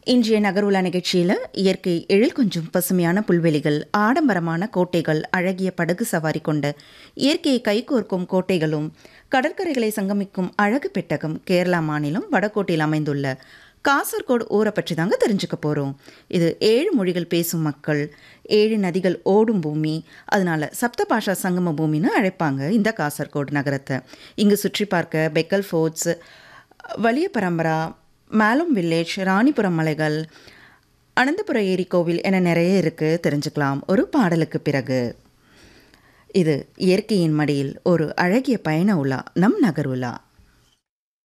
இன்றைய நகருலா நிகழ்ச்சியில் இயற்கை எழில் கொஞ்சம் பசுமையான புல்வெளிகள் ஆடம்பரமான கோட்டைகள் அழகிய படகு சவாரி கொண்ட இயற்கையை கைகோர்க்கும் கோட்டைகளும் கடற்கரைகளை சங்கமிக்கும் அழகு பெட்டகம் கேரளா மாநிலம் வடகோட்டையில் அமைந்துள்ள காசர்கோடு ஊரை பற்றி தாங்க தெரிஞ்சுக்க போகிறோம் இது ஏழு மொழிகள் பேசும் மக்கள் ஏழு நதிகள் ஓடும் பூமி அதனால சப்த பாஷா சங்கம பூமின்னு அழைப்பாங்க இந்த காசர்கோடு நகரத்தை இங்கு சுற்றி பார்க்க பெக்கல் ஃபோர்ட்ஸ் வலிய பரம்பரா மேலும் வில்லேஜ் ராணிபுரம் மலைகள் அனந்தபுர ஏரி கோவில் என நிறைய இருக்குது தெரிஞ்சுக்கலாம் ஒரு பாடலுக்கு பிறகு இது இயற்கையின் மடியில் ஒரு அழகிய பயண உலா நம் நகர் உலா